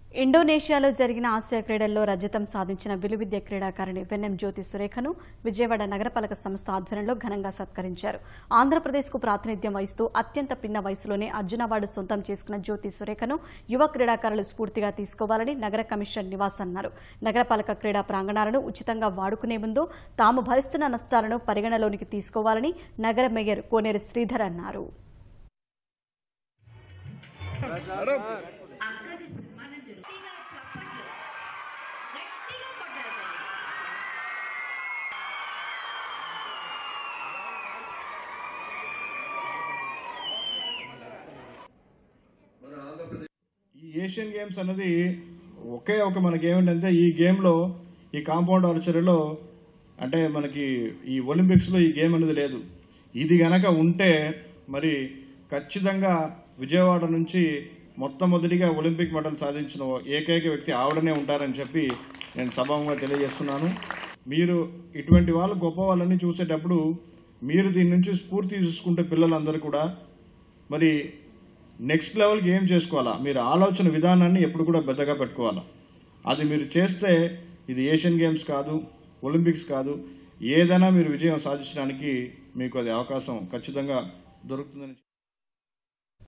ఇండోనేషియాలో జరిగిన ఆసియా క్రీడల్లో రజతం సాధించిన విలువిద్య క్రీడాకారిణి వెన్నెం జ్యోతి సురేఖను విజయవాడ నగరపాలక సంస్థ ఆధ్వర్యంలో ఘనంగా సత్కరించారు ఆంధ్రప్రదేశ్కు ప్రాతినిధ్యం వహిస్తూ అత్యంత పిన్న వయసులోనే అర్జున అవార్డు సొంతం చేసుకున్న జ్యోతి సురేఖను యువ క్రీడాకారులు స్ఫూర్తిగా తీసుకోవాలని నగర కమిషనర్ నివాస్ అన్నారు నగరపాలక క్రీడా ప్రాంగణాలను ఉచితంగా వాడుకునే ముందు తాము భరిస్తున్న నష్టాలను పరిగణలోనికి తీసుకోవాలని నగర మేయర్ కోనేరు శ్రీధర్ అన్నారు అక్కది సన్మానం జరుగుతుంది గట్టిగా చప్పట్లు గట్టిగా కొట్టాలి తల్లి. ఈ ఏషియన్ గేమ్స్ అన్నది ఒకే ఒక మనకి ఏమిటంటే ఈ గేమ్లో ఈ కాంపౌండ్ ఆర్చరీలో అంటే మనకి ఈ ఒలింపిక్స్లో ఈ గేమ్ అనేది లేదు ఇది గనక ఉంటే మరి ఖచ్చితంగా విజయవాడ నుంచి మొట్టమొదటిగా ఒలింపిక్ మెడల్ సాధించిన ఏకైక వ్యక్తి ఆవిడనే ఉంటారని చెప్పి నేను సభంగా తెలియజేస్తున్నాను మీరు ఇటువంటి వాళ్ళు గొప్ప వాళ్ళని చూసేటప్పుడు మీరు దీని నుంచి స్ఫూర్తి తీసుకుంటే పిల్లలందరూ కూడా మరి నెక్స్ట్ లెవెల్కి ఏం చేసుకోవాలా మీరు ఆలోచన విధానాన్ని ఎప్పుడు కూడా పెద్దగా పెట్టుకోవాలా అది మీరు చేస్తే ఇది ఏషియన్ గేమ్స్ కాదు ఒలింపిక్స్ కాదు ఏదైనా మీరు విజయం సాధించడానికి మీకు అది అవకాశం ఖచ్చితంగా దొరుకుతుందని